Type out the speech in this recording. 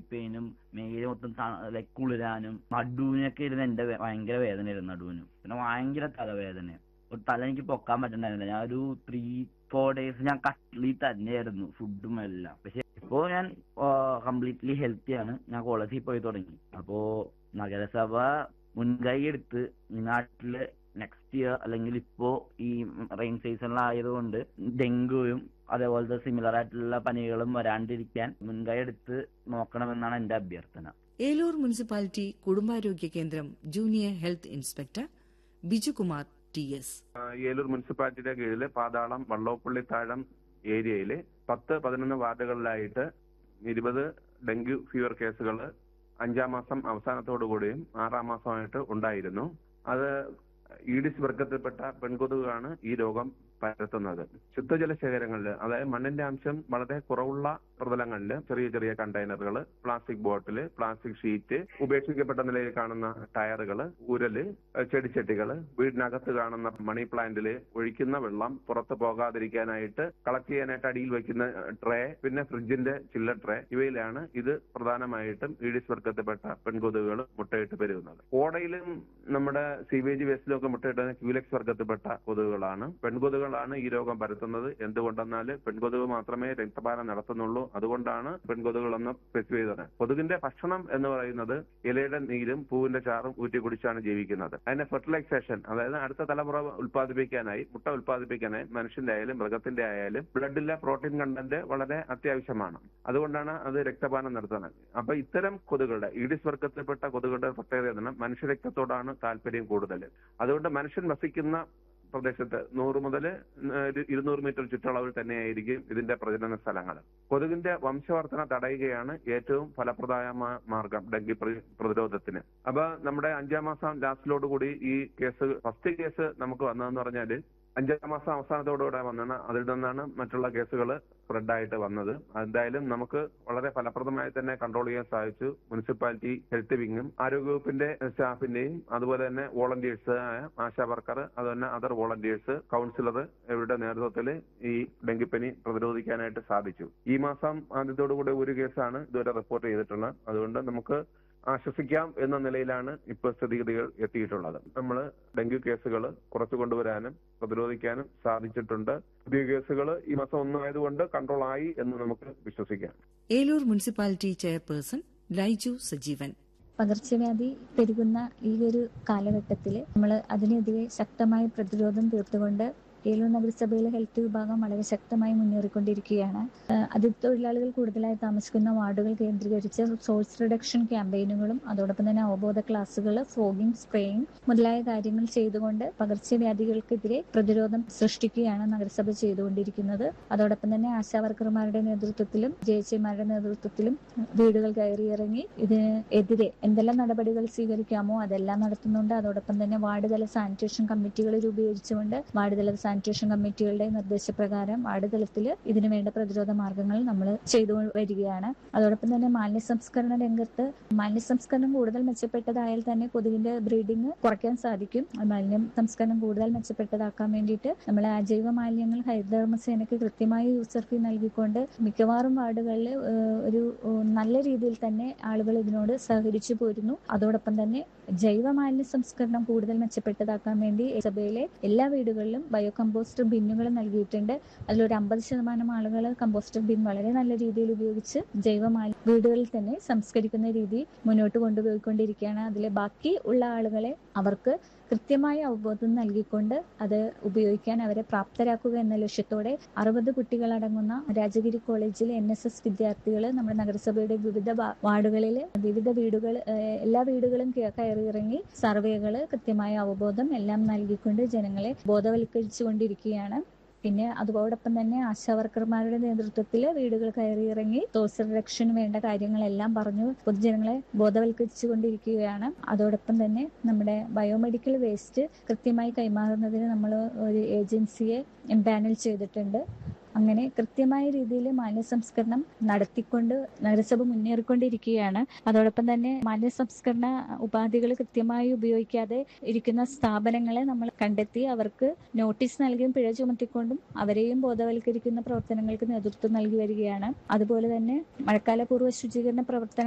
പെയിനും മേല് മൊത്തം ലൈക് കുളിരാനും നടുവിനൊക്കെ ഇരുന്ന് എന്റെ വേ- ഭയങ്കര വേദനയായിരുന്നു നടുവിന് പിന്നെ ഭയങ്കര തലവേദന ഒരു തല എനിക്ക് പൊക്കാൻ പറ്റണ്ടായിരുന്നില്ല ഞാൻ ഒരു ത്രീ ഫോർ ഡേയ്സ് ഞാൻ കട്ടിലിൽ തന്നെയായിരുന്നു ഫുഡും എല്ലാം പക്ഷെ ഇപ്പോ ഞാൻ കംപ്ലീറ്റ്ലി ഹെൽത്തിയാണ് ഞാൻ കോളേജിൽ പോയി തുടങ്ങി അപ്പോ നഗരസഭ മുൻകൈ എടുത്ത് ഈ നാട്ടില് നെക്സ്റ്റ് ഇയർ അല്ലെങ്കിൽ ഇപ്പോ ഈ റെയിൻ സീസണിലായതുകൊണ്ട് ഡെങ്കുവും അതേപോലത്തെ സിമിലർ ആയിട്ടുള്ള പനികളും വരാണ്ടിരിക്കാൻ മുൻകൈ എടുത്ത് നോക്കണമെന്നാണ് എന്റെ അഭ്യർത്ഥന ഏലൂർ മുനിസിപ്പാലിറ്റി കുടുംബാരോഗ്യ കേന്ദ്രം junior health inspector Bijukumar T S ആ, ഏലൂർ മുനിസിപ്പാലിറ്റിയുടെ കീഴിൽ പാതാളം വള്ളോപ്പള്ളി താഴം ഏരിയയിലെ പത്ത് പതിനൊന്ന് വാർഡുകളിലായിട്ട് ഇരുപത് ഡെങ്കു ഫീവർ കേസുകൾ അഞ്ചാം മാസം അവസാനത്തോടുകൂടിയും ആറാം മാസമായിട്ട് ഉണ്ടായിരുന്നു അത് ഈഡിസ് വർഗത്തിൽപ്പെട്ട പെൺകൊതുകാണ് ഈ രോഗം പരത്തുന്നത് ശുദ്ധജല ശേഖരങ്ങളിൽ അതായത് മണ്ണിന്റെ അംശം വളരെ കുറവുള്ള പ്രതലങ്ങളിൽ ചെറിയ ചെറിയ കണ്ടെയ്നറുകൾ പ്ലാസ്റ്റിക് ബോട്ടിൽ പ്ലാസ്റ്റിക് ഷീറ്റ് ഉപേക്ഷിക്കപ്പെട്ട നിലയിൽ കാണുന്ന ടയറുകൾ ഉരല് ഏഹ് ചെടിച്ചട്ടികൾ വീടിനകത്ത് കാണുന്ന മണി പ്ലാന്റിൽ ഒഴിക്കുന്ന വെള്ളം പുറത്ത് പോകാതിരിക്കാനായിട്ട് കളക്ട് ചെയ്യാനായിട്ട് അടിയിൽ വെക്കുന്ന ട്രേ പിന്നെ ഫ്രിഡ്ജിന്റെ ചില്ലർ ട്രേ ഇവയിലാണ് ഇത് പ്രധാനമായിട്ടും ഈഡിസ് വർഗത്തിൽപ്പെട്ട പെൺകൊതുകുകൾ മുട്ടയിട്ട് പെരുകുന്നത് ഓടയിലും നമ്മുടെ സീവേജ് വേസ്റ്റിലും ഒക്കെ മുട്ടയിടുന്ന ക്യൂലെക്സ് വർഗത്തിൽപ്പെട്ട കൊതുകുകളാണ് പെൺകൊതുകുകളാണ് ഈ രോഗം പരത്തുന്നത് എന്തുകൊണ്ടെന്നാൽ പെൺകൊതുക് മാത്രമേ രക്തപാനം നടത്തുന്നുള്ളൂ അതുകൊണ്ടാണ് പെൺകൊതുകുകളെന്ന് സ്പെസിഫൈ ചെയ്തത് കൊതുകിന്റെ ഭക്ഷണം എന്ന് പറയുന്നത് ഇലയുടെ നീരും പൂവിന്റെ ചാറും ഊറ്റി കുടിച്ചാണ് ജീവിക്കുന്നത് അതിന്റെ ഫെർട്ടിലൈസേഷൻ അതായത് അടുത്ത തലമുറ ഉൽപ്പാദിപ്പിക്കാനായി മുട്ട ഉൽപ്പാദിപ്പിക്കാനായി മനുഷ്യന്റെ ആയാലും മൃഗത്തിന്റെ ആയാലും ബ്ലഡിലെ പ്രോട്ടീൻ കണ്ടന്റ് വളരെ അത്യാവശ്യമാണ് അതുകൊണ്ടാണ് അത് രക്തപാനം നടത്തുന്നത് അപ്പൊ ഇത്തരം കൊതുകുകളുടെ ഈഡിസ് വർഗത്തിൽപ്പെട്ട കൊതുകുകളുടെ പ്രത്യേകത എന്താണ് മനുഷ്യരക്തത്തോടാണ് താല്പര്യം കൂടുതൽ അതുകൊണ്ട് മനുഷ്യൻ വസിക്കുന്ന പ്രദേശത്ത് നൂറ് മുതൽ ഇരുന്നൂറ് മീറ്റർ ചുറ്റളവിൽ തന്നെയായിരിക്കും ഇതിന്റെ പ്രജനന സ്ഥലങ്ങൾ കൊതുകിന്റെ വംശവർധന തടയുകയാണ് ഏറ്റവും ഫലപ്രദമായ മാർഗം ഡെങ്കി പ്ര- പ്രതിരോധത്തിന് അപ്പൊ നമ്മുടെ അഞ്ചാം മാസം ലാസ്റ്റിലോട് കൂടി ഈ കേസ് ഫസ്റ്റ് കേസ് നമുക്ക് വന്നതെന്ന് പറഞ്ഞാല് അഞ്ചാം മാസം അവസാനത്തോടുകൂടെ വന്നാണ് അതിൽ നിന്നാണ് മറ്റുള്ള കേസുകൾ സ്പ്രെഡായിട്ട് വന്നത് എന്തായാലും നമുക്ക് വളരെ ഫലപ്രദമായി തന്നെ കൺട്രോൾ ചെയ്യാൻ സാധിച്ചു മുനിസിപ്പാലിറ്റി ഹെൽത്ത് വിങ്ങും ആരോഗ്യവകുപ്പിന്റെ സ്റ്റാഫിന്റെയും അതുപോലെ തന്നെ വോളണ്ടിയേഴ്സ് ആയ ആശാ വർക്കർ അതുപോലെ അതർ വോളണ്ടിയേഴ്സ് കൗൺസിലർ ഇവരുടെ നേതൃത്വത്തിൽ ഈ ഡെങ്കിപ്പനി പ്രതിരോധിക്കാനായിട്ട് സാധിച്ചു ഈ മാസം ആദ്യത്തോടുകൂടി ഒരു കേസാണ് ഇതുവരെ റിപ്പോർട്ട് ചെയ്തിട്ടുള്ളത് അതുകൊണ്ട് നമുക്ക് ആശ്വസിക്കാം എന്ന നിലയിലാണ് ഇപ്പോൾ സ്ഥിതിഗതികൾ എത്തിയിട്ടുള്ളത് നമ്മൾ ഡെങ്കു കേസുകൾ കുറച്ചു കൊണ്ടുവരാനും പ്രതിരോധിക്കാനും സാധിച്ചിട്ടുണ്ട് പുതിയ കേസുകൾ ഈ മാസം ഒന്നായതുകൊണ്ട് കൺട്രോൾ ആയി എന്ന് നമുക്ക് വിശ്വസിക്കാം ഏലൂർ മുനിസിപ്പാലിറ്റി ചെയർപേഴ്സൺ ലൈജു സജീവൻ പകർച്ചവ്യാധി പെരുകുന്ന ഈ ഒരു കാലഘട്ടത്തിൽ നമ്മൾ അതിനെതിരെ ശക്തമായ പ്രതിരോധം തീർത്തുകൊണ്ട് ഏലൂർ നഗരസഭയിലെ ഹെൽത്ത് വിഭാഗം വളരെ ശക്തമായി മുന്നേറിക്കൊണ്ടിരിക്കുകയാണ് ആഹ് അതിഥി തൊഴിലാളികൾ കൂടുതലായി താമസിക്കുന്ന വാർഡുകൾ കേന്ദ്രീകരിച്ച് സോഴ്സ് റിഡക്ഷൻ ക്യാമ്പയിനുകളും അതോടൊപ്പം തന്നെ അവബോധ ക്ലാസുകൾ ഫോഗിംഗ് സ്പ്രേയിങ് മുതലായ കാര്യങ്ങൾ ചെയ്തുകൊണ്ട് പകർച്ചവ്യാധികൾക്കെതിരെ പ്രതിരോധം സൃഷ്ടിക്കുകയാണ് നഗരസഭ ചെയ്തുകൊണ്ടിരിക്കുന്നത് അതോടൊപ്പം തന്നെ ആശാവർക്കർമാരുടെ നേതൃത്വത്തിലും ജയിച്ചിമാരുടെ നേതൃത്വത്തിലും വീടുകൾ കയറിയിറങ്ങി ഇതിന് എതിരെ എന്തെല്ലാം നടപടികൾ സ്വീകരിക്കാമോ അതെല്ലാം നടത്തുന്നുണ്ട് അതോടൊപ്പം തന്നെ വാർഡ് തല സാനിറ്റേഷൻ കമ്മിറ്റികൾ രൂപീകരിച്ചുകൊണ്ട് വാർഡ് തല സാനിറ്റേഷൻ കമ്മിറ്റികളുടെ നിർദ്ദേശപ്രകാരം വാർഡ് തലത്തിൽ ഇതിനു വേണ്ട പ്രതിരോധ മാർഗങ്ങൾ നമ്മൾ ചെയ്തു വരികയാണ് അതോടൊപ്പം തന്നെ മാലിന്യ സംസ്കരണ രംഗത്ത് മാലിന്യ സംസ്കരണം കൂടുതൽ മെച്ചപ്പെട്ടതായാൽ തന്നെ കൊതുകിന്റെ ബ്രീഡിംഗ് കുറയ്ക്കാൻ സാധിക്കും മാലിന്യം സംസ്കരണം കൂടുതൽ മെച്ചപ്പെട്ടതാക്കാൻ വേണ്ടിയിട്ട് നമ്മൾ അജൈവ മാലിന്യങ്ങൾ ഹരിതകർമ്മസേനയ്ക്ക് കൃത്യമായി യൂസർ ഫീ നൽകിക്കൊണ്ട് മിക്കവാറും വാർഡുകളിൽ ഏഹ്, ഒരു ഏഹ്, നല്ല രീതിയിൽ തന്നെ ആളുകൾ ഇതിനോട് സഹകരിച്ചു പോരുന്നു അതോടൊപ്പം തന്നെ ജൈവ മാലിന്യ സംസ്കരണം കൂടുതൽ മെച്ചപ്പെട്ടതാക്കാൻ വേണ്ടി സഭയിലെ എല്ലാ വീടുകളിലും ബയോ കമ്പോസ്റ്റർ ബിന്നുകൾ നൽകിയിട്ടുണ്ട് അതിലൊരു അമ്പത് ശതമാനം ആളുകൾ കമ്പോസ്റ്റർ ബിൻ വളരെ നല്ല രീതിയിൽ ഉപയോഗിച്ച് ജൈവ മാലിന്യ വീടുകളിൽ തന്നെ സംസ്കരിക്കുന്ന രീതി മുന്നോട്ട് കൊണ്ടുപോയിക്കൊണ്ടിരിക്കുകയാണ് അതിൽ ബാക്കി ഉള്ള ആളുകളെ അവർക്ക് കൃത്യമായ അവബോധം നൽകിക്കൊണ്ട് അത് ഉപയോഗിക്കാൻ അവരെ പ്രാപ്തരാക്കുക എന്ന ലക്ഷ്യത്തോടെ അറുപത് കുട്ടികളടങ്ങുന്ന രാജഗിരി കോളേജിലെ എൻ എസ് എസ് വിദ്യാർത്ഥികൾ നമ്മുടെ നഗരസഭയുടെ വിവിധ വാ- വാർഡുകളിൽ വിവിധ വീടുകൾ ഏഹ്, എല്ലാ വീടുകളും കയ- കയറിയിറങ്ങി സർവേകൾ കൃത്യമായ അവബോധം എല്ലാം നൽകിക്കൊണ്ട് ജനങ്ങളെ ബോധവൽക്കരിച്ചുകൊണ്ടിരിക്കുകയാണ് പിന്നെ അതോടൊപ്പം തന്നെ ആശാവർക്കർമാരുടെ നേതൃത്വത്തിൽ വീടുകൾ കയറിയിറങ്ങി സോഴ്സ് റിഡക്ഷന് വേണ്ട കാര്യങ്ങളെല്ലാം പറഞ്ഞു പൊതുജനങ്ങളെ ബോധവൽക്കരിച്ചുകൊണ്ടിരിക്കുകയാണ് അതോടൊപ്പം തന്നെ നമ്മുടെ ബയോമെഡിക്കൽ വേസ്റ്റ് കൃത്യമായി കൈമാറുന്നതിന് നമ്മൾ ഒരു ഏജൻസിയെ എംപാനൽ ചെയ്തിട്ടുണ്ട് അങ്ങനെ കൃത്യമായ രീതിയിൽ മാലിന്യ സംസ്കരണം നടത്തിക്കൊണ്ട് നഗരസഭ മുന്നേറിക്കൊണ്ടിരിക്കുകയാണ് അതോടൊപ്പം തന്നെ മാലിന്യ സംസ്കരണ ഉപാധികൾ കൃത്യമായി ഉപയോഗിക്കാതെ ഇരിക്കുന്ന സ്ഥാപനങ്ങളെ നമ്മൾ കണ്ടെത്തി അവർക്ക് നോട്ടീസ് നൽകിയും പിഴ ചുമത്തിക്കൊണ്ടും അവരെയും ബോധവൽക്കരിക്കുന്ന പ്രവർത്തനങ്ങൾക്ക് നേതൃത്വം നൽകി വരികയാണ് അതുപോലെ തന്നെ മഴക്കാല പൂർവ്വ ശുചീകരണ പ്രവർത്തന